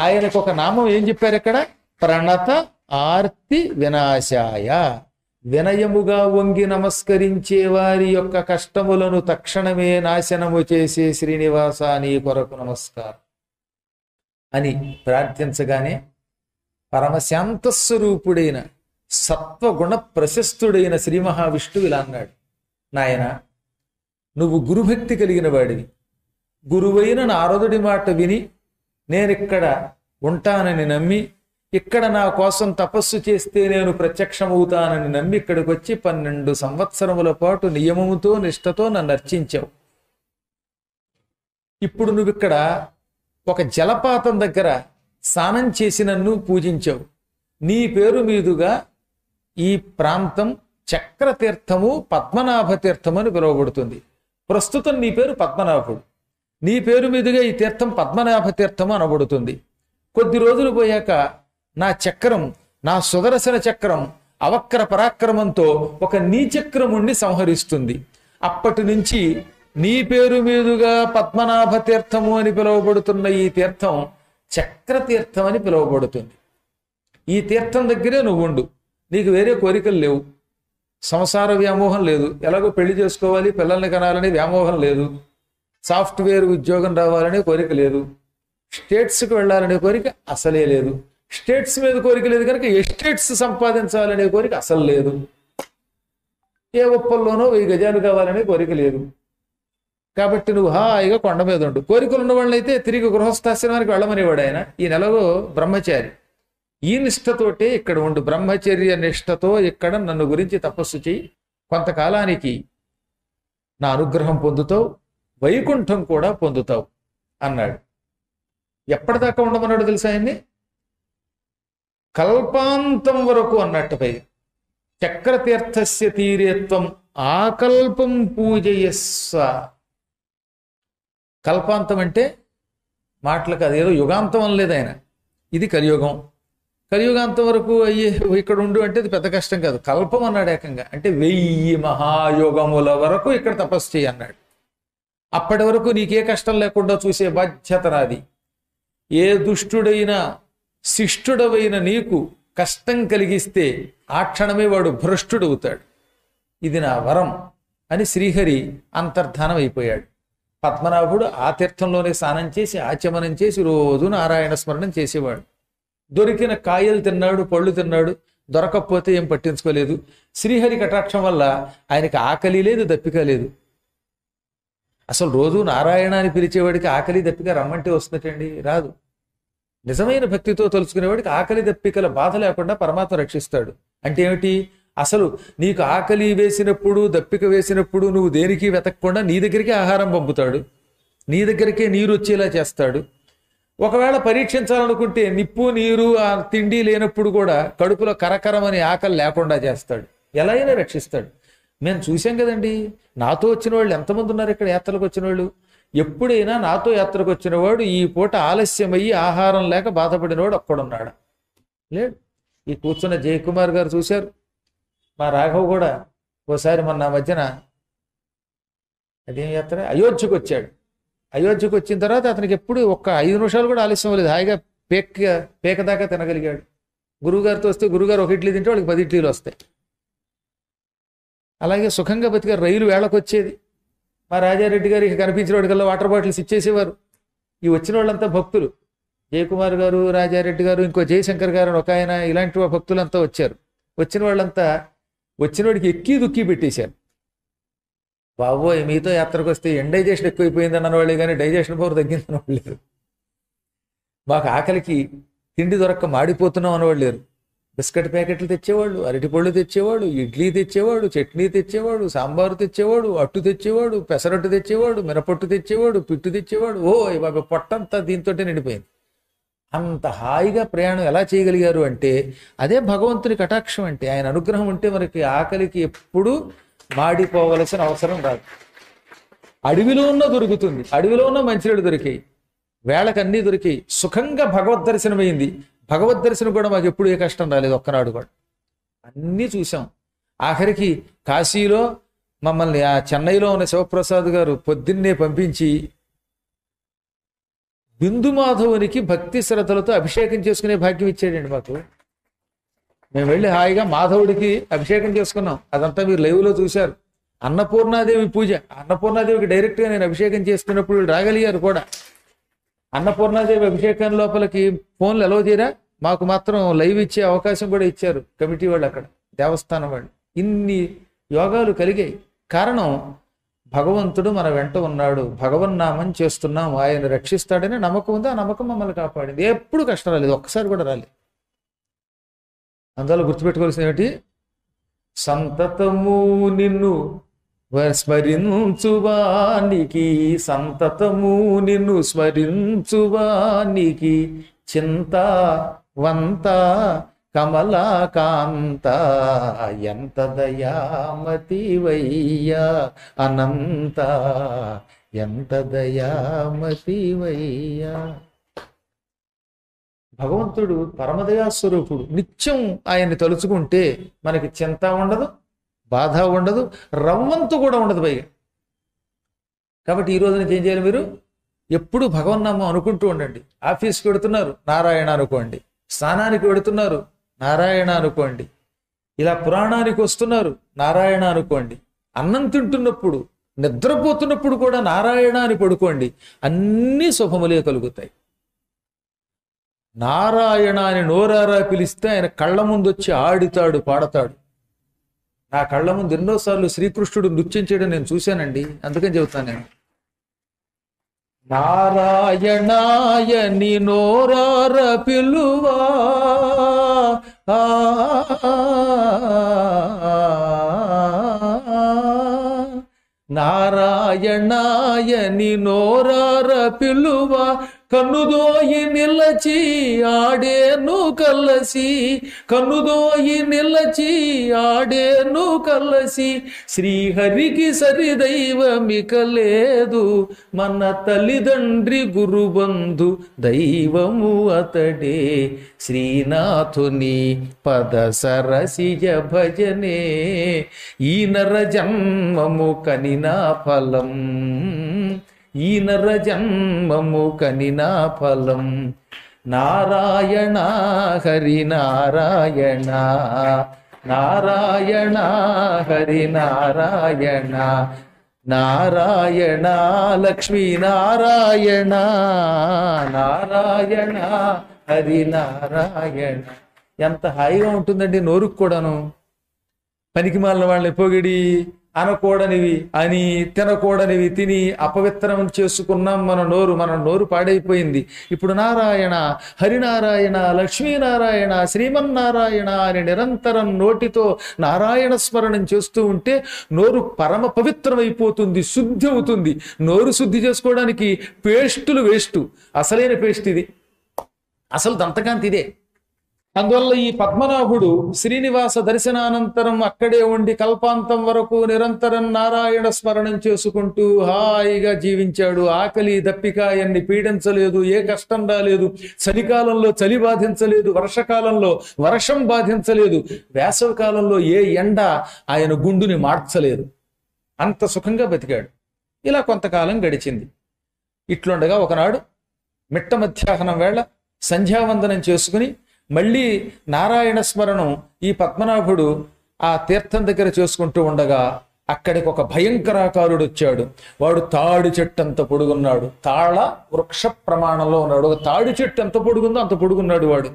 ఆయనకు ఒక నామం ఏం చెప్పారు ఇక్కడ ప్రణత ఆర్తి వినాశాయ వినయముగా వంగి నమస్కరించే వారి యొక్క కష్టములను తక్షణమే నాశనము చేసే శ్రీనివాస నీ కొరకు నమస్కారం అని ప్రార్థించగానే పరమశాంత స్వరూపుడైన సత్వగుణ ప్రశస్తుడైన శ్రీ మహావిష్ణువు ఇలా అన్నాడు నాయన నువ్వు గురుభక్తి కలిగిన వాడివి గురువైన నారదుడి మాట విని నేనిక్కడ ఉంటానని నమ్మి ఇక్కడ నా కోసం తపస్సు చేస్తే నేను ప్రత్యక్షమవుతానని నమ్మి ఇక్కడికి వచ్చి పన్నెండు సంవత్సరముల పాటు నియమముతో నిష్ఠతో నన్ను అర్చించావు ఇప్పుడు నువ్వు ఇక్కడ ఒక జలపాతం దగ్గర స్నానం చేసి నన్ను పూజించావు నీ పేరు మీదుగా ఈ ప్రాంతం చక్రతీర్థము పద్మనాభ తీర్థం అని పిలువబడుతుంది ప్రస్తుతం నీ పేరు పద్మనాభుడు నీ పేరు మీదుగా ఈ తీర్థం పద్మనాభ తీర్థం అనబడుతుంది కొద్ది రోజులు పోయాక నా చక్రం నా సుదర్శన చక్రం అవక్ర పరాక్రమంతో ఒక నీచక్రముణ్ణి సంహరిస్తుంది అప్పటి నుంచి నీ పేరు మీదుగా పద్మనాభ తీర్థము అని పిలువబడుతున్న ఈ తీర్థం చక్రతీర్థం అని పిలువబడుతుంది ఈ తీర్థం దగ్గరే నువ్వు ఉండు నీకు వేరే కోరికలు లేవు సంసార వ్యామోహం లేదు ఎలాగో పెళ్లి చేసుకోవాలి పిల్లల్ని కనాలని వ్యామోహం లేదు సాఫ్ట్వేర్ ఉద్యోగం రావాలనే కోరిక లేదు స్టేట్స్కి వెళ్ళాలనే కోరిక అసలే లేదు స్టేట్స్ మీద కోరిక లేదు కనుక ఎస్టేట్స్ సంపాదించాలనే కోరిక అసలు లేదు ఏ ఒప్పల్లోనో వెయ్యి గజాలు కావాలనే కోరిక లేదు కాబట్టి నువ్వు హాయిగా కొండ మీద ఉండు కోరికలు ఉన్న వాళ్ళైతే తిరిగి గృహస్థాశ్రమానికి వెళ్ళమనేవాడు ఆయన ఈ నెలలో బ్రహ్మచారి ఈ నిష్ఠతోటే ఇక్కడ ఉండు బ్రహ్మచర్య నిష్ఠతో ఇక్కడ నన్ను గురించి తపస్సు చేయి కొంతకాలానికి నా అనుగ్రహం పొందుతావు వైకుంఠం కూడా పొందుతావు అన్నాడు ఎప్పటిదాకా ఉండమన్నాడు తెలుసా ఆయన్ని కల్పాంతం వరకు అన్నట్టు పై చక్రతీర్థస్య తీరేత్వం ఆకల్పం పూజయస్వ కల్పాంతం అంటే మాటలు కాదు ఏదో యుగాంతం అనలేదు ఆయన ఇది కలియుగం కలియుగాంతం వరకు అయ్యే ఇక్కడ ఉండు అంటే ఇది పెద్ద కష్టం కాదు కల్పం అన్నాడు ఏకంగా అంటే వెయ్యి మహాయోగముల వరకు ఇక్కడ తపస్సు చేయి అన్నాడు అప్పటి వరకు నీకే కష్టం లేకుండా చూసే బాధ్యత నాది ఏ దుష్టుడైనా శిష్టుడవైన నీకు కష్టం కలిగిస్తే ఆ క్షణమే వాడు భ్రష్టుడవుతాడు ఇది నా వరం అని శ్రీహరి అంతర్ధానం అయిపోయాడు పద్మనాభుడు ఆ తీర్థంలోనే స్నానం చేసి ఆచమనం చేసి రోజు నారాయణ స్మరణం చేసేవాడు దొరికిన కాయలు తిన్నాడు పళ్ళు తిన్నాడు దొరకకపోతే ఏం పట్టించుకోలేదు శ్రీహరి కటాక్షం వల్ల ఆయనకి ఆకలి లేదు దప్పిక లేదు అసలు రోజు నారాయణ అని పిలిచేవాడికి ఆకలి దప్పిక రమ్మంటే వస్తున్నట్టండి రాదు నిజమైన భక్తితో తలుచుకునేవాడికి ఆకలి దప్పికల బాధ లేకుండా పరమాత్మ రక్షిస్తాడు అంటే ఏమిటి అసలు నీకు ఆకలి వేసినప్పుడు దప్పిక వేసినప్పుడు నువ్వు దేనికి వెతకకుండా నీ దగ్గరికి ఆహారం పంపుతాడు నీ దగ్గరికే నీరు వచ్చేలా చేస్తాడు ఒకవేళ పరీక్షించాలనుకుంటే నిప్పు నీరు ఆ తిండి లేనప్పుడు కూడా కడుపులో కరకరమని ఆకలి లేకుండా చేస్తాడు ఎలా అయినా రక్షిస్తాడు మేము చూసాం కదండి నాతో వచ్చిన వాళ్ళు ఎంతమంది ఉన్నారు ఇక్కడ యాత్రలకు వచ్చిన వాళ్ళు ఎప్పుడైనా నాతో యాత్రకు వచ్చిన వాడు ఈ పూట ఆలస్యమయ్యి ఆహారం లేక బాధపడినవాడు ఒక్కడున్నాడు లేడు ఈ కూర్చున్న జయకుమార్ గారు చూశారు మా రాఘవ్ కూడా ఓసారి మొన్న మధ్యన అదేం యాత్ర అయోధ్యకు వచ్చాడు అయోధ్యకు వచ్చిన తర్వాత అతనికి ఎప్పుడు ఒక్క ఐదు నిమిషాలు కూడా ఆలస్యం లేదు హాయిగా పేక పేక దాకా తినగలిగాడు గురువుగారితో వస్తే గురుగారు ఒక ఇడ్లీ తింటే వాళ్ళకి పది ఇడ్లీలు వస్తాయి అలాగే సుఖంగా బతికారు రైలు వేళకు వచ్చేది మా రాజారెడ్డి గారు ఇక కనిపించిన వాడికల్లా వాటర్ బాటిల్స్ ఇచ్చేసేవారు ఈ వచ్చిన వాళ్ళంతా భక్తులు జయకుమార్ గారు రాజారెడ్డి గారు ఇంకో జయశంకర్ గారు అని ఒక ఆయన ఇలాంటి భక్తులంతా వచ్చారు వచ్చిన వాళ్ళంతా వచ్చిన వాడికి ఎక్కి దుక్కి పెట్టేశారు బాబోయ్ మీతో యాత్రకు వస్తే ఎండైజేషన్ ఎక్కువైపోయింది అన్న వాళ్ళే కానీ డైజెషన్ పవర్ తగ్గిందని వాళ్ళు లేరు మాకు ఆకలికి తిండి దొరక్క మాడిపోతున్నాం అనేవాళ్ళు లేరు బిస్కెట్ ప్యాకెట్లు తెచ్చేవాళ్ళు అరటిపళ్ళు తెచ్చేవాడు ఇడ్లీ తెచ్చేవాడు చట్నీ తెచ్చేవాడు సాంబారు తెచ్చేవాడు అట్టు తెచ్చేవాడు పెసరట్టు తెచ్చేవాడు మినపట్టు తెచ్చేవాడు పిట్టు తెచ్చేవాడు ఓ బాబా పొట్టంతా దీంతో నిండిపోయింది అంత హాయిగా ప్రయాణం ఎలా చేయగలిగారు అంటే అదే భగవంతుని కటాక్షం అంటే ఆయన అనుగ్రహం ఉంటే మనకి ఆకలికి ఎప్పుడూ మాడిపోవలసిన అవసరం రాదు అడవిలో ఉన్న దొరుకుతుంది అడవిలో ఉన్న మంచినీళ్ళు దొరికాయి వేళకు అన్నీ దొరికాయి సుఖంగా భగవద్ దర్శనమైంది భగవద్ దర్శనం కూడా మాకు ఎప్పుడు ఏ కష్టం రాలేదు ఒక్కనాడు కూడా అన్నీ చూసాం ఆఖరికి కాశీలో మమ్మల్ని ఆ చెన్నైలో ఉన్న శివప్రసాద్ గారు పొద్దున్నే పంపించి బిందు మాధవునికి భక్తి శ్రద్ధలతో అభిషేకం చేసుకునే భాగ్యం ఇచ్చాడండి మాకు మేము వెళ్ళి హాయిగా మాధవుడికి అభిషేకం చేసుకున్నాం అదంతా మీరు లైవ్ లో చూశారు అన్నపూర్ణాదేవి పూజ అన్నపూర్ణాదేవికి డైరెక్ట్ గా నేను అభిషేకం చేసుకున్నప్పుడు వీళ్ళు రాగలిగారు కూడా అన్నపూర్ణాదేవి అభిషేకం లోపలికి ఫోన్లు ఎలా చేయరా మాకు మాత్రం లైవ్ ఇచ్చే అవకాశం కూడా ఇచ్చారు కమిటీ వాళ్ళు అక్కడ దేవస్థానం వాళ్ళు ఇన్ని యోగాలు కలిగాయి కారణం భగవంతుడు మన వెంట ఉన్నాడు భగవన్నామం చేస్తున్నాం ఆయన రక్షిస్తాడని నమ్మకం ఉంది ఆ నమ్మకం మమ్మల్ని కాపాడింది ఎప్పుడు కష్టం రాలేదు ఒక్కసారి కూడా రాలేదు అందువల్ల గుర్తుపెట్టుకోవాల్సిన ఏమిటి సంతతము నిన్ను స్మరించువానికి సంతతము నిన్ను స్మరించువానికి చింత వంత కమలాకాంత ఎంత దయామతి వయ్యా అనంత ఎంత దయామతి వయ్యా భగవంతుడు పరమదయా స్వరూపుడు నిత్యం ఆయన్ని తలుచుకుంటే మనకి చింత ఉండదు బాధ ఉండదు రవ్వంతు కూడా ఉండదు పైగా కాబట్టి ఈ రోజు నుంచి ఏం చేయాలి మీరు ఎప్పుడు భగవన్నామం అనుకుంటూ ఉండండి ఆఫీస్కి వెడుతున్నారు నారాయణ అనుకోండి స్నానానికి వెడుతున్నారు నారాయణ అనుకోండి ఇలా పురాణానికి వస్తున్నారు నారాయణ అనుకోండి అన్నం తింటున్నప్పుడు నిద్రపోతున్నప్పుడు కూడా నారాయణ అని పడుకోండి అన్నీ శుభములే కలుగుతాయి నారాయణ అని నోరారా పిలిస్తే ఆయన కళ్ళ ముందు వచ్చి ఆడితాడు పాడతాడు నా కళ్ళ ముందు ఎన్నోసార్లు శ్రీకృష్ణుడు నృత్యం చేయడం నేను చూశానండి అందుకని చెబుతాను నేను నారాయణాయని నోరార పిలువా ఆ, నారాయణాయని నోరార పిలువ కన్నుదోయి నిలచి ఆడేను కలసి కన్నుదోయి నిలచి ఆడేను కలసి శ్రీహరికి సరిదైవమిక లేదు మన తల్లిదండ్రి గురుబంధు దైవము అతడే శ్రీనాథుని పద సరసిజ భజనే ఈ నర జన్మము కనినా ఫలం ఈ నర జన్మము కనినా ఫలం నారాయణ హరి నారాయణ నారాయణ హరి నారాయణ నారాయణ లక్ష్మీ నారాయణ నారాయణ హరి నారాయణ ఎంత హాయిగా ఉంటుందండి నోరుకు కూడాను పనికి మాలిన వాళ్ళని పొగిడి అనకూడనివి అని తినకూడనివి తిని అపవిత్రం చేసుకున్నాం మన నోరు మన నోరు పాడైపోయింది ఇప్పుడు నారాయణ హరినారాయణ లక్ష్మీనారాయణ శ్రీమన్నారాయణ అని నిరంతరం నోటితో నారాయణ స్మరణం చేస్తూ ఉంటే నోరు పరమ పవిత్రమైపోతుంది శుద్ధి అవుతుంది నోరు శుద్ధి చేసుకోవడానికి పేస్టులు వేస్ట్ అసలైన పేస్ట్ ఇది అసలు దంతకాంతి ఇదే అందువల్ల ఈ పద్మనాభుడు శ్రీనివాస దర్శనానంతరం అక్కడే ఉండి కల్పాంతం వరకు నిరంతరం నారాయణ స్మరణం చేసుకుంటూ హాయిగా జీవించాడు ఆకలి దప్పిక ఆయన్ని పీడించలేదు ఏ కష్టం రాలేదు చలికాలంలో చలి బాధించలేదు వర్షకాలంలో వర్షం బాధించలేదు వేసవి కాలంలో ఏ ఎండ ఆయన గుండుని మార్చలేదు అంత సుఖంగా బతికాడు ఇలా కొంతకాలం గడిచింది ఇట్లుండగా ఒకనాడు మిట్ట మధ్యాహ్నం వేళ సంధ్యావందనం చేసుకుని మళ్ళీ నారాయణ స్మరణం ఈ పద్మనాభుడు ఆ తీర్థం దగ్గర చేసుకుంటూ ఉండగా అక్కడికి ఒక భయంకరాకారుడు వచ్చాడు వాడు తాడి చెట్టు అంత పొడుగున్నాడు తాళ వృక్ష ప్రమాణంలో ఉన్నాడు ఒక తాడి చెట్టు ఎంత పొడుగుందో అంత పొడుగున్నాడు వాడు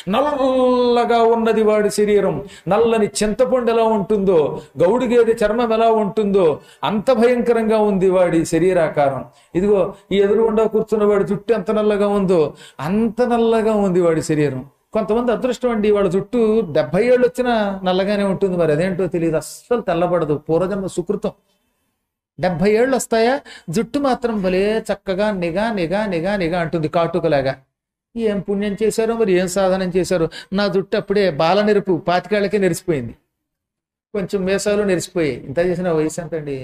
నల్లగా ఉన్నది వాడి శరీరం నల్లని చింతపండు ఎలా ఉంటుందో గౌడు గేదె చర్మం ఎలా ఉంటుందో అంత భయంకరంగా ఉంది వాడి శరీరాకారం ఇదిగో ఈ ఎదురుగుండా కూర్చున్న వాడి జుట్టు ఎంత నల్లగా ఉందో అంత నల్లగా ఉంది వాడి శరీరం కొంతమంది అదృష్టం అండి వాళ్ళ చుట్టూ డెబ్బై ఏళ్ళు వచ్చినా నల్లగానే ఉంటుంది మరి అదేంటో తెలియదు అస్సలు తెల్లబడదు పూర్వజన్మ సుకృతం డెబ్బై ఏళ్ళు వస్తాయా జుట్టు మాత్రం భలే చక్కగా నిగా నిగా నిగా నిగా అంటుంది కాటుకలాగా ఏం పుణ్యం చేశారో మరి ఏం సాధనం చేశారో నా జుట్టు అప్పుడే బాల నెరుపు పాతికేళ్లకే నెరిసిపోయింది కొంచెం మేసాలు నెరిసిపోయాయి ఇంత చేసిన వయసు ఎంత అండి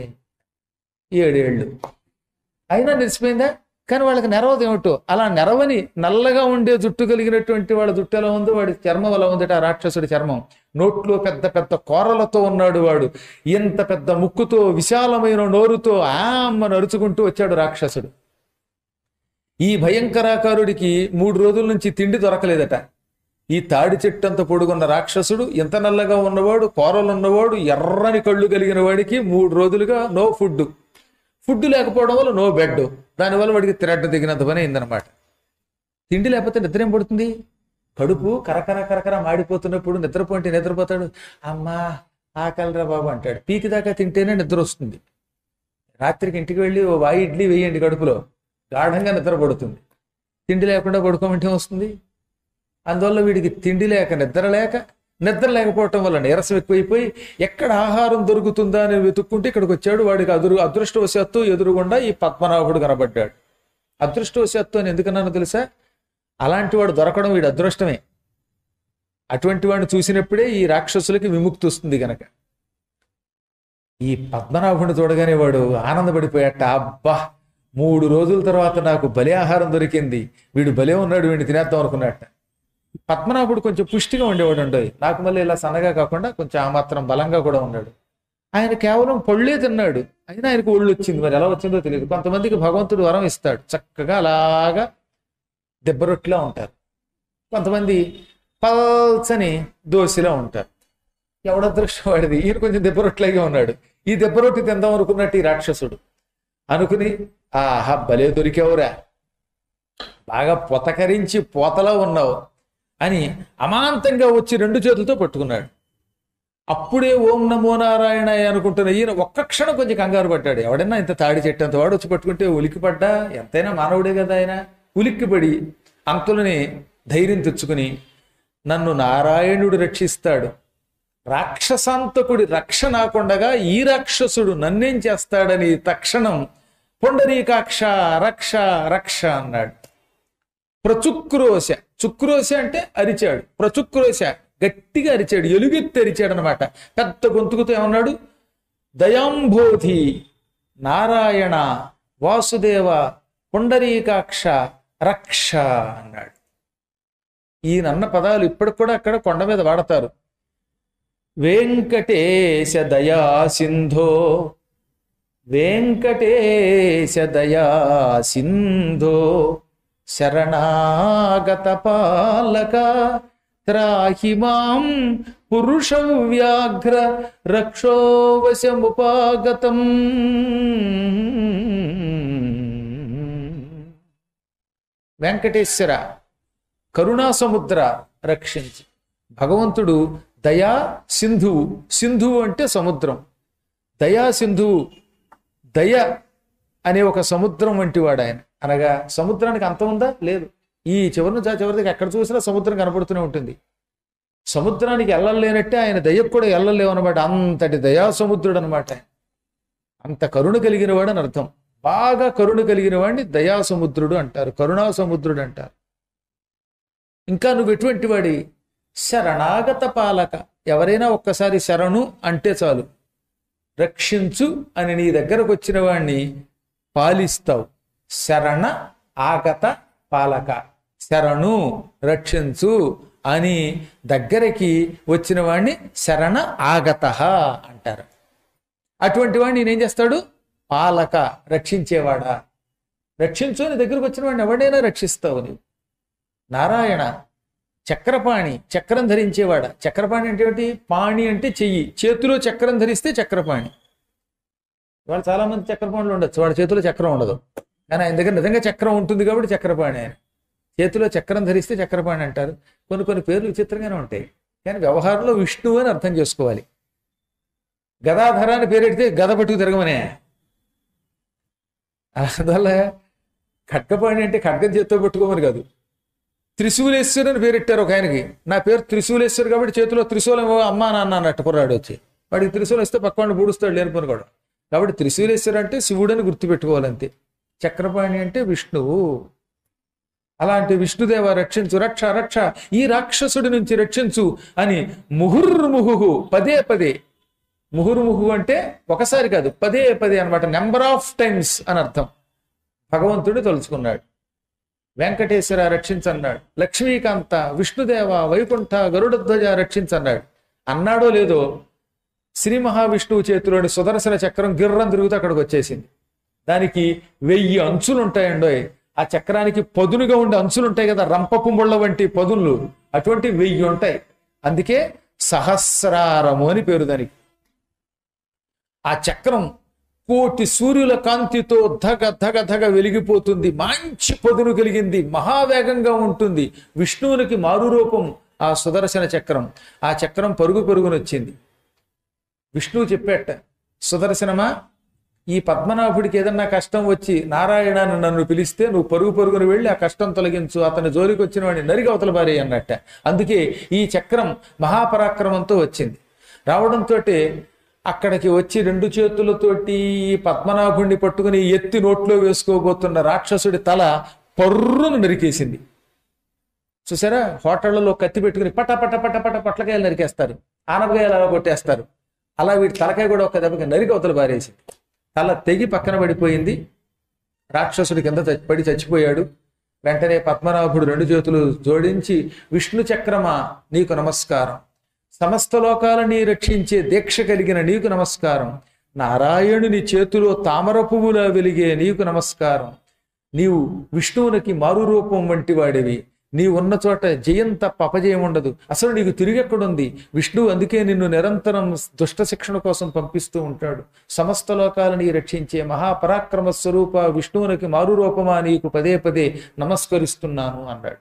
ఏడేళ్ళు అయినా నెరిసిపోయిందా కానీ వాళ్ళకి నెరవదు ఏమిటో అలా నెరవని నల్లగా ఉండే జుట్టు కలిగినటువంటి వాళ్ళ జుట్టు ఎలా ఉందో వాడి చర్మం ఎలా ఉందట ఆ రాక్షసుడి చర్మం నోట్లో పెద్ద పెద్ద కోరలతో ఉన్నాడు వాడు ఇంత పెద్ద ముక్కుతో విశాలమైన నోరుతో ఆమ్మని అరుచుకుంటూ వచ్చాడు రాక్షసుడు ఈ భయంకరాకారుడికి మూడు రోజుల నుంచి తిండి దొరకలేదట ఈ తాడి చెట్టు అంత పొడుగున్న రాక్షసుడు ఎంత నల్లగా ఉన్నవాడు కూరలు ఉన్నవాడు ఎర్రని కళ్ళు కలిగిన వాడికి మూడు రోజులుగా నో ఫుడ్ ఫుడ్ లేకపోవడం వల్ల నో బెడ్ దానివల్ల వాడికి తిరడ్డ దిగినంత పని అయిందనమాట తిండి లేకపోతే నిద్ర ఏం పడుతుంది కడుపు కరకర కరకర మాడిపోతున్నప్పుడు నిద్రపోంటే నిద్రపోతాడు అమ్మా ఆకలిరా బాబు అంటాడు పీకి దాకా తింటేనే నిద్ర వస్తుంది రాత్రికి ఇంటికి వెళ్ళి ఓ వాయి ఇడ్లీ వేయండి కడుపులో గాఢంగా నిద్ర పడుతుంది తిండి లేకుండా పడుకోమంటే వస్తుంది అందువల్ల వీడికి తిండి లేక నిద్ర లేక నిద్ర లేకపోవటం వల్ల నీరసం ఎక్కువైపోయి ఎక్కడ ఆహారం దొరుకుతుందా అని వెతుక్కుంటే ఇక్కడికి వచ్చాడు వాడికి అదురు అదృష్టవశాత్తు ఎదురుగుండా ఈ పద్మనాభుడు కనబడ్డాడు అదృష్టవశాత్తు అని ఎందుకన్నానో తెలుసా అలాంటి వాడు దొరకడం వీడి అదృష్టమే అటువంటి వాడిని చూసినప్పుడే ఈ రాక్షసులకి విముక్తి వస్తుంది గనక ఈ పద్మనాభుని చూడగానే వాడు ఆనందపడిపోయాట అబ్బా మూడు రోజుల తర్వాత నాకు బలి ఆహారం దొరికింది వీడు బలే ఉన్నాడు వీడిని తినేద్దాం అనుకున్నట్ట పద్మనాభుడు కొంచెం పుష్టిగా ఉండేవాడు ఉండవు నాకు మళ్ళీ ఇలా సన్నగా కాకుండా కొంచెం ఆ మాత్రం బలంగా కూడా ఉన్నాడు ఆయన కేవలం పళ్ళే తిన్నాడు అయినా ఆయనకు ఒళ్ళు వచ్చింది మరి ఎలా వచ్చిందో తెలియదు కొంతమందికి భగవంతుడు వరం ఇస్తాడు చక్కగా అలాగా దెబ్బరొట్టిలా ఉంటారు కొంతమంది పల్చని దోశలా ఉంటారు ఎవడ అదృష్టం వాడిది ఈయన కొంచెం దెబ్బరొట్లాగే ఉన్నాడు ఈ దెబ్బరొట్టి తిందాం అనుకున్నట్టు ఈ రాక్షసుడు అనుకుని ఆహా భలే దొరికావురా బాగా పొతకరించి పోతలా ఉన్నావు అని అమాంతంగా వచ్చి రెండు చేతులతో పట్టుకున్నాడు అప్పుడే ఓం నమో నారాయణ అనుకుంటున్న ఈయన ఒక్క క్షణం కొంచెం కంగారు పడ్డాడు ఎవడన్నా ఇంత తాడి చెట్టంత వాడు వచ్చి పట్టుకుంటే ఉలిక్కి పడ్డా ఎంతైనా మానవుడే కదా ఆయన ఉలిక్కిపడి అంతులని ధైర్యం తెచ్చుకుని నన్ను నారాయణుడు రక్షిస్తాడు రాక్షసాంతకుడి రక్ష నాకుండగా ఈ రాక్షసుడు నన్నేం చేస్తాడని తక్షణం పొండరీకాక్ష రక్ష రక్ష అన్నాడు ప్రచుక్రోశ చుక్రోశ అంటే అరిచాడు ప్రచుక్రోశ గట్టిగా అరిచాడు ఎలుగెత్తి అరిచాడు అనమాట పెద్ద గొంతుకుతో ఏమన్నాడు దయాంబోధి నారాయణ వాసుదేవ పుండరీకాక్ష రక్ష అన్నాడు ఈయనన్న పదాలు ఇప్పటికి కూడా అక్కడ కొండ మీద వాడతారు వెంకటేశ దయా సింధో వెంకటేశ దయా సింధో శరణాగత పాలక త్రాహి మాం పురుష వ్యాఘ్ర రక్షోవశముపాగతం వెంకటేశ్వర కరుణా సముద్ర రక్షించి భగవంతుడు దయా సింధువు సింధువు అంటే సముద్రం దయా సింధువు దయ అనే ఒక సముద్రం వంటి వాడు ఆయన అనగా సముద్రానికి అంతం ఉందా లేదు ఈ చివరి నుంచి ఆ చివరి దగ్గర ఎక్కడ చూసినా సముద్రం కనపడుతూనే ఉంటుంది సముద్రానికి ఎల్లలేనట్టే ఆయన దయ్యకు కూడా ఎల్లలేవు అనమాట అంతటి దయా సముద్రుడు అనమాట ఆయన అంత కరుణ కలిగిన వాడు అని అర్థం బాగా కరుణ కలిగిన వాడిని దయా సముద్రుడు అంటారు కరుణా సముద్రుడు అంటారు ఇంకా నువ్వు ఎటువంటి వాడి శరణాగత పాలక ఎవరైనా ఒక్కసారి శరణు అంటే చాలు రక్షించు అని నీ దగ్గరకు వచ్చిన వాణ్ణి పాలిస్తావు శరణ ఆగత పాలక శరణు రక్షించు అని దగ్గరికి వచ్చిన వాణ్ణి శరణ ఆగత అంటారు అటువంటి వాడిని నేనేం చేస్తాడు పాలక రక్షించేవాడా రక్షించు నీ దగ్గరకు వచ్చిన వాడిని ఎవడైనా రక్షిస్తావు నీవు నారాయణ చక్రపాణి చక్రం ధరించేవాడ చక్రపాణి అంటే ఏంటి పాణి అంటే చెయ్యి చేతిలో చక్రం ధరిస్తే చక్రపాణి వాళ్ళు చాలా మంది చక్రపాణులు ఉండొచ్చు వాడి చేతిలో చక్రం ఉండదు కానీ ఆయన దగ్గర నిజంగా చక్రం ఉంటుంది కాబట్టి చక్రపాణి ఆయన చేతిలో చక్రం ధరిస్తే చక్రపాణి అంటారు కొన్ని కొన్ని పేర్లు విచిత్రంగానే ఉంటాయి కానీ వ్యవహారంలో విష్ణువు అని అర్థం చేసుకోవాలి గదాధర అని పేరెడితే గద పట్టుకు తిరగమనే అందువల్ల ఖడ్గపాణి అంటే ఖడ్గం చేత్తో పట్టుకోమని కాదు త్రిశూలేశ్వరు అని పేరెట్టారు ఒక ఆయనకి నా పేరు త్రిశూలేశ్వరు కాబట్టి చేతిలో త్రిశూలం అమ్మా నాన్న అన్నట్టు కుర్రాడు వచ్చి వాడికి త్రిశూలం ఇస్తే పక్కన పూడుస్తాడు లేనిపోను కూడా కాబట్టి త్రిశూలేశ్వరు అంటే శివుడని గుర్తుపెట్టుకోవాలంతే చక్రపాణి అంటే విష్ణువు అలాంటి విష్ణుదేవ రక్షించు రక్ష రక్ష ఈ రాక్షసుడి నుంచి రక్షించు అని ముహుర్ముహు పదే పదే ముహుర్ముహు అంటే ఒకసారి కాదు పదే పదే అన్నమాట నెంబర్ ఆఫ్ టైమ్స్ అని అర్థం భగవంతుడు తలుచుకున్నాడు వెంకటేశ్వర రక్షించన్నాడు లక్ష్మీకాంత విష్ణుదేవ వైకుంఠ గరుడధ్వజ రక్షించన్నాడు అన్నాడో లేదో శ్రీ మహావిష్ణువు చేతిలోని సుదర్శన చక్రం గిర్రం తిరుగుతూ అక్కడికి వచ్చేసింది దానికి వెయ్యి అంచులు ఉంటాయండోయ్ ఆ చక్రానికి పదునుగా ఉండే అంచులు ఉంటాయి కదా రంపపు ముళ్ళ వంటి పదులు అటువంటి వెయ్యి ఉంటాయి అందుకే సహస్రారము అని పేరు దానికి ఆ చక్రం కోటి సూర్యుల కాంతితో ధగ ధగ ధగ వెలిగిపోతుంది మంచి పదును కలిగింది మహావేగంగా ఉంటుంది విష్ణువునికి మారు రూపం ఆ సుదర్శన చక్రం ఆ చక్రం పరుగు పరుగునొచ్చింది విష్ణువు చెప్పేట సుదర్శనమా ఈ పద్మనాభుడికి ఏదన్నా కష్టం వచ్చి నారాయణ అని నన్ను పిలిస్తే నువ్వు పరుగు పరుగును వెళ్ళి ఆ కష్టం తొలగించు అతని జోలికి వచ్చిన వాడిని నరిగి అవతల బారే అన్నట్ట అందుకే ఈ చక్రం మహాపరాక్రమంతో వచ్చింది రావడంతో అక్కడికి వచ్చి రెండు చేతులతోటి ఈ పద్మనాభుడిని పట్టుకుని ఎత్తి నోట్లో వేసుకోబోతున్న రాక్షసుడి తల పర్రును నరికేసింది చూసారా హోటళ్లలో కత్తి పెట్టుకుని పట పట పట పట పట్లకాయలు నరికేస్తారు ఆనపకాయలు అలా కొట్టేస్తారు అలా వీటి తలకాయ కూడా ఒక దెబ్బకి నరికి అవతల బారేసింది తల తెగి పక్కన పడిపోయింది రాక్షసుడి కింద చచ్చి- పడి చచ్చిపోయాడు వెంటనే పద్మనాభుడు రెండు చేతులు జోడించి విష్ణు చక్రమా నీకు నమస్కారం సమస్త లోకాలని రక్షించే దీక్ష కలిగిన నీకు నమస్కారం నారాయణుని చేతిలో తామర పువ్వులా వెలిగే నీకు నమస్కారం నీవు విష్ణువునికి మారు రూపం వంటి వాడివి నీ ఉన్న చోట జయం తప్ప అపజయం ఉండదు అసలు నీకు తిరిగెక్కడుంది విష్ణువు అందుకే నిన్ను నిరంతరం దుష్ట శిక్షణ కోసం పంపిస్తూ ఉంటాడు సమస్త లోకాలని రక్షించే మహాపరాక్రమ స్వరూప విష్ణువునికి మారు రూపమా నీకు పదే పదే నమస్కరిస్తున్నాను అన్నాడు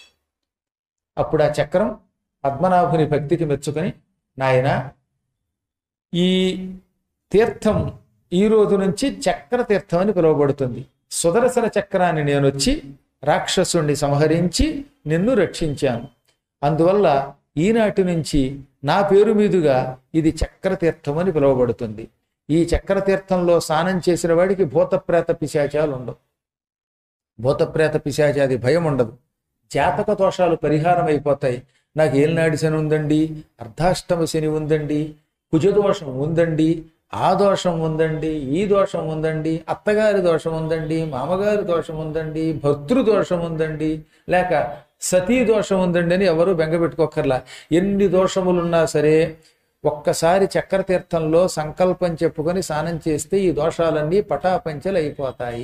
అప్పుడు ఆ చక్రం పద్మనాభుని భక్తికి మెచ్చుకొని నాయన ఈ తీర్థం ఈ రోజు నుంచి చక్ర తీర్థం అని పిలువబడుతుంది సుదర్శన చక్రాన్ని నేను వచ్చి రాక్షసుణ్ణి సంహరించి నిన్ను రక్షించాను అందువల్ల ఈనాటి నుంచి నా పేరు మీదుగా ఇది చక్ర తీర్థం అని పిలువబడుతుంది ఈ చక్ర తీర్థంలో స్నానం చేసిన వాడికి భూతప్రేత పిశాచాలు ఉండవు భూతప్రేత పిశాచాది భయం ఉండదు జాతక దోషాలు పరిహారం అయిపోతాయి నాకు ఏలినాడి శని ఉందండి అర్ధాష్టమ శని ఉందండి కుజదోషం ఉందండి ఆ దోషం ఉందండి ఈ దోషం ఉందండి అత్తగారి దోషం ఉందండి మామగారి దోషం ఉందండి భర్తృ దోషం ఉందండి లేక సతీ దోషం ఉందండి అని ఎవరు బెంగపెట్టుకోకర్లా ఎన్ని దోషములున్నా సరే ఒక్కసారి చక్ర తీర్థంలో సంకల్పం చెప్పుకొని స్నానం చేస్తే ఈ దోషాలన్నీ పటాపంచలు అయిపోతాయి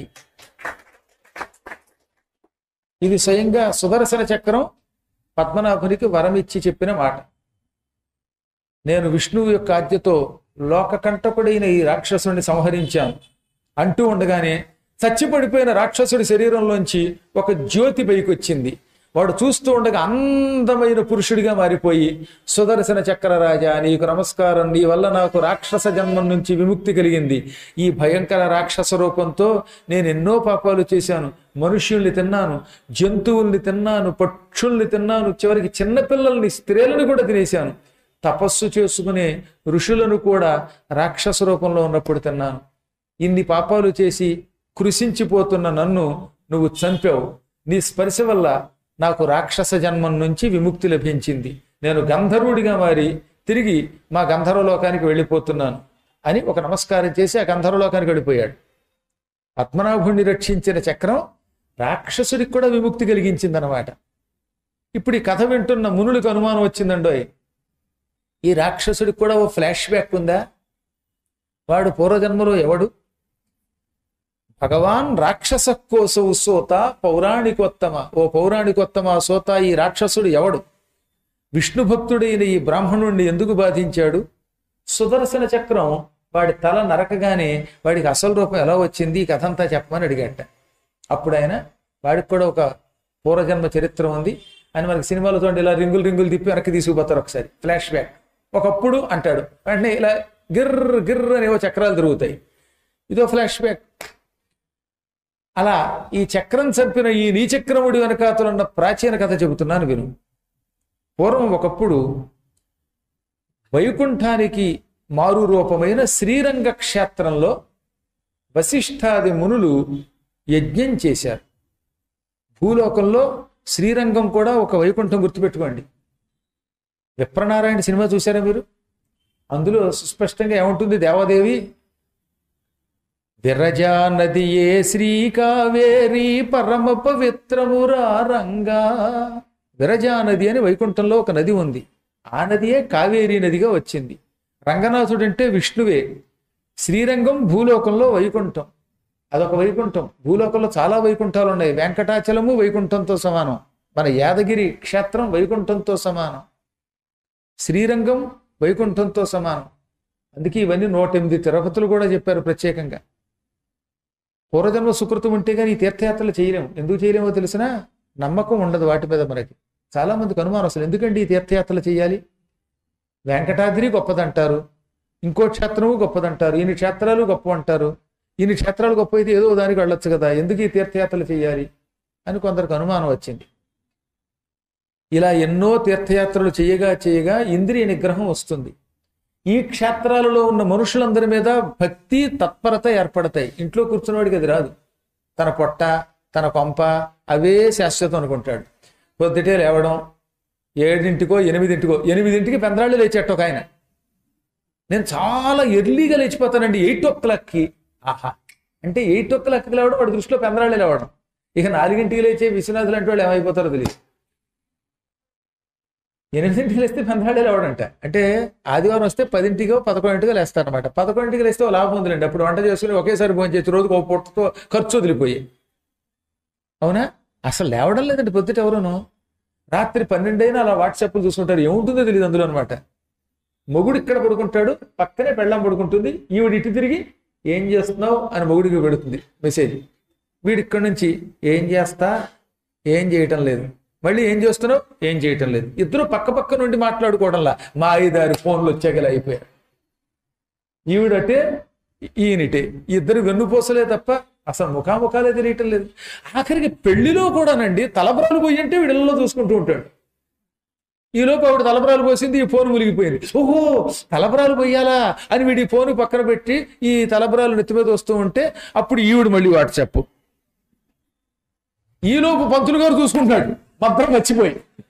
ఇది స్వయంగా సుదర్శన చక్రం పద్మనాభునికి వరమిచ్చి చెప్పిన మాట నేను విష్ణువు యొక్క ఆజ్ఞతో లోకకంటకుడైన ఈ రాక్షసుని సంహరించాను అంటూ ఉండగానే చచ్చిపడిపోయిన రాక్షసుడి శరీరంలోంచి ఒక జ్యోతి పైకి వచ్చింది వాడు చూస్తూ ఉండగా అందమైన పురుషుడిగా మారిపోయి సుదర్శన చక్రరాజా నీకు నమస్కారం నీ వల్ల నాకు రాక్షస జన్మం నుంచి విముక్తి కలిగింది ఈ భయంకర రాక్షస రూపంతో నేను ఎన్నో పాపాలు చేశాను మనుష్యుల్ని తిన్నాను జంతువుల్ని తిన్నాను పక్షుల్ని తిన్నాను చివరికి చిన్నపిల్లల్ని స్త్రీలను కూడా తినేశాను తపస్సు చేసుకునే ఋషులను కూడా రాక్షస రూపంలో ఉన్నప్పుడు తిన్నాను ఇన్ని పాపాలు చేసి కృషించిపోతున్న నన్ను నువ్వు చంపావు నీ స్పర్శ వల్ల నాకు రాక్షస జన్మం నుంచి విముక్తి లభించింది నేను గంధర్వుడిగా మారి తిరిగి మా గంధర్వలోకానికి వెళ్ళిపోతున్నాను అని ఒక నమస్కారం చేసి ఆ గంధర్వలోకానికి వెళ్ళిపోయాడు పద్మనాభుణ్ణి రక్షించిన చక్రం రాక్షసుడికి కూడా విముక్తి కలిగించిందనమాట ఇప్పుడు ఈ కథ వింటున్న మునులకు అనుమానం వచ్చిందండోయ్ ఈ రాక్షసుడికి కూడా ఓ ఫ్లాష్ బ్యాక్ ఉందా వాడు పూర్వజన్మలో ఎవడు భగవాన్ రాక్షస కోసవు సోత పౌరాణికోత్తమ ఓ పౌరాణికోత్తమ సోత ఈ రాక్షసుడు ఎవడు విష్ణు భక్తుడైన ఈ బ్రాహ్మణుణ్ణి ఎందుకు బాధించాడు సుదర్శన చక్రం వాడి తల నరకగానే వాడికి అసలు రూపం ఎలా వచ్చింది ఈ కథ అంతా చెప్పమని అడిగాట అప్పుడు ఆయన వాడికి కూడా ఒక పూర్వజన్మ చరిత్ర ఉంది అని మనకి సినిమాలో చూడండి ఇలా రింగులు రింగులు తిప్పి వెనక్కి తీసుకుపోతారు ఒకసారి ఫ్లాష్ బ్యాక్ ఒకప్పుడు అంటాడు వెంటనే ఇలా గిర్ర గిర్ర అనేవో చక్రాలు తిరుగుతాయి ఇదో ఫ్లాష్ బ్యాక్ అలా ఈ చక్రం చంపిన ఈ నీచక్రముడి వెనకాతలున్న ప్రాచీన కథ చెబుతున్నాను విను పూర్వం ఒకప్పుడు వైకుంఠానికి మారు రూపమైన శ్రీరంగ క్షేత్రంలో వశిష్ఠాది మునులు యజ్ఞం చేశారు భూలోకంలో శ్రీరంగం కూడా ఒక వైకుంఠం గుర్తుపెట్టుకోండి విప్రనారాయణ సినిమా చూసారా మీరు అందులో సుస్పష్టంగా ఏముంటుంది దేవాదేవి విరజా నదియే శ్రీ కావేరి పరమ పవిత్రమురా రంగా విరజా నది అని వైకుంఠంలో ఒక నది ఉంది ఆ నదియే కావేరీ నదిగా వచ్చింది రంగనాథుడు అంటే విష్ణువే శ్రీరంగం భూలోకంలో వైకుంఠం అదొక వైకుంఠం భూలోకంలో చాలా వైకుంఠాలు ఉన్నాయి వెంకటాచలము వైకుంఠంతో సమానం మన యాదగిరి క్షేత్రం వైకుంఠంతో సమానం శ్రీరంగం వైకుంఠంతో సమానం అందుకే ఇవన్నీ నూట ఎనిమిది తిరుపతులు కూడా చెప్పారు ప్రత్యేకంగా పూర్వజన్మ సుకృతం ఉంటే కానీ ఈ తీర్థయాత్రలు చేయలేము ఎందుకు చేయలేమో తెలిసినా నమ్మకం ఉండదు వాటి మీద మనకి చాలా మందికి అనుమానం అసలు ఎందుకండి ఈ తీర్థయాత్రలు చేయాలి వెంకటాద్రి గొప్పదంటారు ఇంకో క్షేత్రము గొప్పదంటారు ఇన్ని క్షేత్రాలు గొప్ప అంటారు ఇన్ని క్షేత్రాలు గొప్ప అయితే ఏదో దానికి వెళ్ళొచ్చు కదా ఎందుకు ఈ తీర్థయాత్రలు చేయాలి అని కొందరికి అనుమానం వచ్చింది ఇలా ఎన్నో తీర్థయాత్రలు చేయగా చేయగా ఇంద్రియ నిగ్రహం వస్తుంది ఈ క్షేత్రాలలో ఉన్న మనుషులందరి మీద భక్తి తత్పరత ఏర్పడతాయి ఇంట్లో కూర్చున్నవాడికి అది రాదు తన పొట్ట తన కొంప అవే శాశ్వతం అనుకుంటాడు పొద్దుటే లేవడం ఏడింటికో ఎనిమిదింటికో ఎనిమిదింటికి పెందరాళ్ళు లేచేట ఒక ఆయన నేను చాలా ఎర్లీగా లేచిపోతానండి ఎయిట్ ఓ క్లాక్కి ఆహా అంటే ఎయిట్ ఓ క్లాక్కి లేవడం వాడి దృష్టిలో పెందరాళ్ళే లేవడం ఇక నాలుగింటికి లేచే విశ్వనాథులు అంటే వాళ్ళు ఏమైపోతారో తెలియదు ఎనిమిదింటికి లేస్తే పెందరాళ్ళే లేవడంట అంటే ఆదివారం వస్తే పదింటికో పదకొండింటికో లేస్తారనమాట పదకొండింటికి లేస్తే ఓ లాభం ఉందిలేండి అప్పుడు వంట చేసుకుని ఒకేసారి భోజనం చేసి రోజుకు ఒక పూటతో ఖర్చు వదిలిపోయి అవునా అసలు లేవడం లేదండి పొద్దుట ఎవరును రాత్రి పన్నెండైనా అలా వాట్సాప్లు చూసుకుంటారు ఏముంటుందో తెలియదు అందులో అనమాట మొగుడు ఇక్కడ పడుకుంటాడు పక్కనే పెళ్ళం పడుకుంటుంది ఈవిడ ఇటు తిరిగి ఏం చేస్తున్నావు అని మొగుడికి పెడుతుంది మెసేజ్ వీడు ఇక్కడ నుంచి ఏం చేస్తా ఏం చేయటం లేదు మళ్ళీ ఏం చేస్తున్నావు ఏం చేయటం లేదు ఇద్దరు పక్క పక్క నుండి మాట్లాడుకోవడంలా మా ఐదారు ఫోన్లు వచ్చాకలా అయిపోయారు ఈవిడటే ఈయనిటే ఇద్దరు వెన్నుపూసలే తప్ప అసలు ముఖాముఖాలే తెలియటం లేదు ఆఖరికి పెళ్లిలో కూడానండి తలబరాలు పోయి అంటే వీడిల్లో చూసుకుంటూ ఉంటాడు ఈలోపు ఆవిడ తలబరాలు పోసింది ఈ ఫోన్ మునిగిపోయింది ఓహో తలబరాలు పోయాలా అని వీడి ఫోన్ పక్కన పెట్టి ఈ తలబరాలు నెత్తి మీద వస్తూ ఉంటే అప్పుడు ఈవిడ మళ్ళీ వాట్సాప్ ఈలోపు పంతులు గారు చూసుకుంటాడు మంత్రం మర్చిపోయి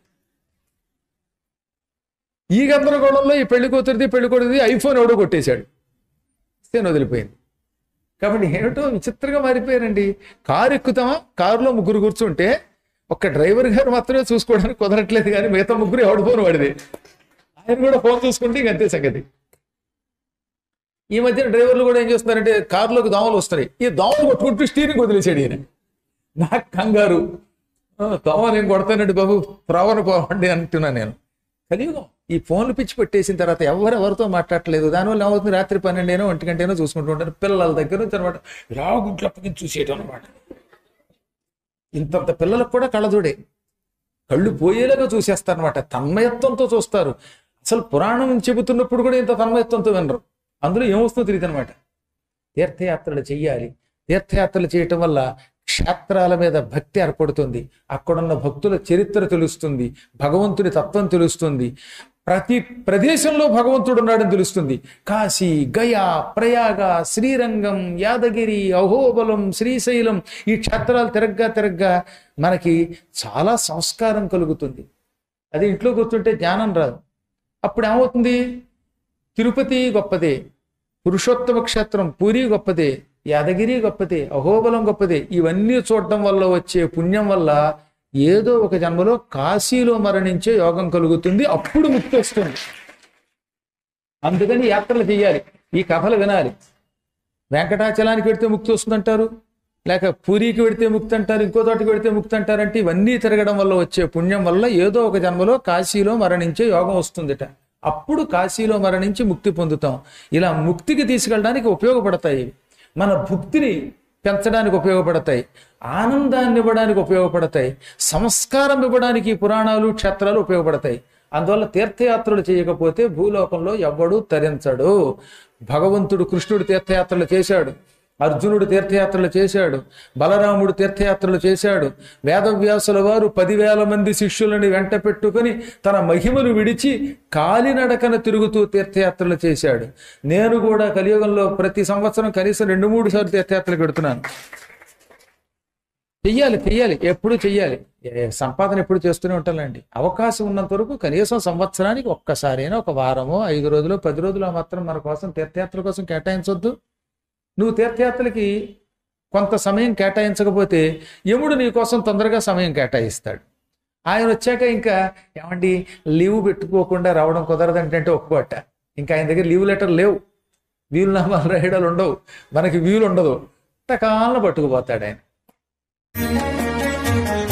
ఈ గందరగోళంలో ఈ పెళ్లి కూతురిది పెళ్లి కొడుది ఐఫోన్ ఎవడో కొట్టేశాడు నేను వదిలిపోయింది కాబట్టి ఏమిటో విచిత్రంగా మారిపోయారండి కారు ఎక్కుతామా కారులో ముగ్గురు కూర్చుంటే ఒక్క డ్రైవర్ గారు మాత్రమే చూసుకోవడానికి కుదరట్లేదు కానీ మిగతా ముగ్గురు ఎవడు ఫోన్ వాడిది ఆయన కూడా ఫోన్ చూసుకుంటే ఇంక అంతే సంగతి ఈ మధ్యన డ్రైవర్లు కూడా ఏం చేస్తున్నారంటే కారులోకి దోమలు వస్తున్నాయి ఈ దోమలు కొట్టుకుంటూ స్టీరింగ్ వదిలేసాడు ఈయన నాకు కంగారు "ఆ, దోమలు ఏం కొడతానండి బాబు ప్రవణ పోవండి అంటున్నా నేను కలియుగం ఈ ఫోన్లు పిచ్చి పెట్టేసిన తర్వాత ఎవరు ఎవరితో మాట్లాడట్లేదు దానివల్ల ఏమవుతుంది రాత్రి పన్నెండేనో ఒంటి గంటేనో చూసుకుంటూ ఉంటారు పిల్లల దగ్గర నుంచి అనమాట ఇలా గుంట్లు అప్పగించి చూసేయటం అనమాట ఇంతంత పిల్లలకు కూడా కళ్ళజోడే కళ్ళు పోయేలాగా చూసేస్తారనమాట తన్మయత్వంతో చూస్తారు అసలు పురాణం చెబుతున్నప్పుడు కూడా ఇంత తన్మయత్వంతో వినరు అందులో ఏమొస్తుందో తెలియదు అనమాట తీర్థయాత్రలు చెయ్యాలి తీర్థయాత్రలు చేయటం వల్ల క్షేత్రాల మీద భక్తి ఏర్పడుతుంది అక్కడున్న భక్తుల చరిత్ర తెలుస్తుంది భగవంతుని తత్వం తెలుస్తుంది ప్రతి ప్రదేశంలో భగవంతుడు ఉన్నాడని తెలుస్తుంది కాశీ గయా ప్రయాగ శ్రీరంగం యాదగిరి అహోబలం శ్రీశైలం ఈ క్షేత్రాలు తిరగ్గా తిరగ్గా మనకి చాలా సంస్కారం కలుగుతుంది అది ఇంట్లో కూర్చుంటే జ్ఞానం రాదు అప్పుడు ఏమవుతుంది తిరుపతి గొప్పదే పురుషోత్తమ క్షేత్రం పూరి గొప్పదే యాదగిరి గొప్పదే అహోబలం గొప్పదే ఇవన్నీ చూడటం వల్ల వచ్చే పుణ్యం వల్ల ఏదో ఒక జన్మలో కాశీలో మరణించే యోగం కలుగుతుంది అప్పుడు ముక్తి వస్తుంది అందుకని యాత్రలు చేయాలి ఈ కథలు వినాలి వెంకటాచలానికి వెడితే ముక్తి వస్తుందంటారు లేక పూరికి వెడితే ముక్తి అంటారు ఇంకో చోటికి వెడితే ముక్తి అంటారంటే ఇవన్నీ తిరగడం వల్ల వచ్చే పుణ్యం వల్ల ఏదో ఒక జన్మలో కాశీలో మరణించే యోగం వస్తుందిట అప్పుడు కాశీలో మరణించి ముక్తి పొందుతాం ఇలా ముక్తికి తీసుకెళ్ళడానికి ఉపయోగపడతాయి ఇవి. మన భుక్తిని పెంచడానికి ఉపయోగపడతాయి ఆనందాన్ని ఇవ్వడానికి ఉపయోగపడతాయి సంస్కారం ఇవ్వడానికి ఈ పురాణాలు క్షేత్రాలు ఉపయోగపడతాయి అందువల్ల తీర్థయాత్రలు చేయకపోతే భూలోకంలో ఎవ్వడూ తరించడు భగవంతుడు కృష్ణుడు తీర్థయాత్రలు చేశాడు అర్జునుడు తీర్థయాత్రలు చేశాడు బలరాముడు తీర్థయాత్రలు చేశాడు వేదవ్యాసుల వారు పదివేల మంది శిష్యులని వెంట పెట్టుకుని తన మహిమను విడిచి కాలినడకన తిరుగుతూ తీర్థయాత్రలు చేశాడు నేను కూడా కలియుగంలో ప్రతి సంవత్సరం కనీసం రెండు మూడు సార్లు తీర్థయాత్రలు పెడుతున్నాను చెయ్యాలి చెయ్యాలి ఎప్పుడు చెయ్యాలి ఏ, సంపాదన ఎప్పుడు చేస్తూనే ఉంటానండి అవకాశం ఉన్నంత వరకు కనీసం సంవత్సరానికి ఒక్కసారైనా ఒక వారమో ఐదు రోజులు పది రోజులు మాత్రం మన కోసం తీర్థయాత్రల కోసం కేటాయించొద్దు నువ్వు తీర్థయాత్రలకి కొంత సమయం కేటాయించకపోతే యముడు నీ కోసం తొందరగా సమయం కేటాయిస్తాడు ఆయన వచ్చాక ఇంకా ఏమండి లీవ్ పెట్టుకోకుండా రావడం కుదరదంటే అంటే ఒప్పుకోట ఇంకా ఆయన దగ్గర లీవ్ లెటర్ లేవు వీలు నామాలు రాయడాలు ఉండవు మనకి వీలు ఉండదు ఎంతకాలం పట్టుకుపోతాడు ఆయన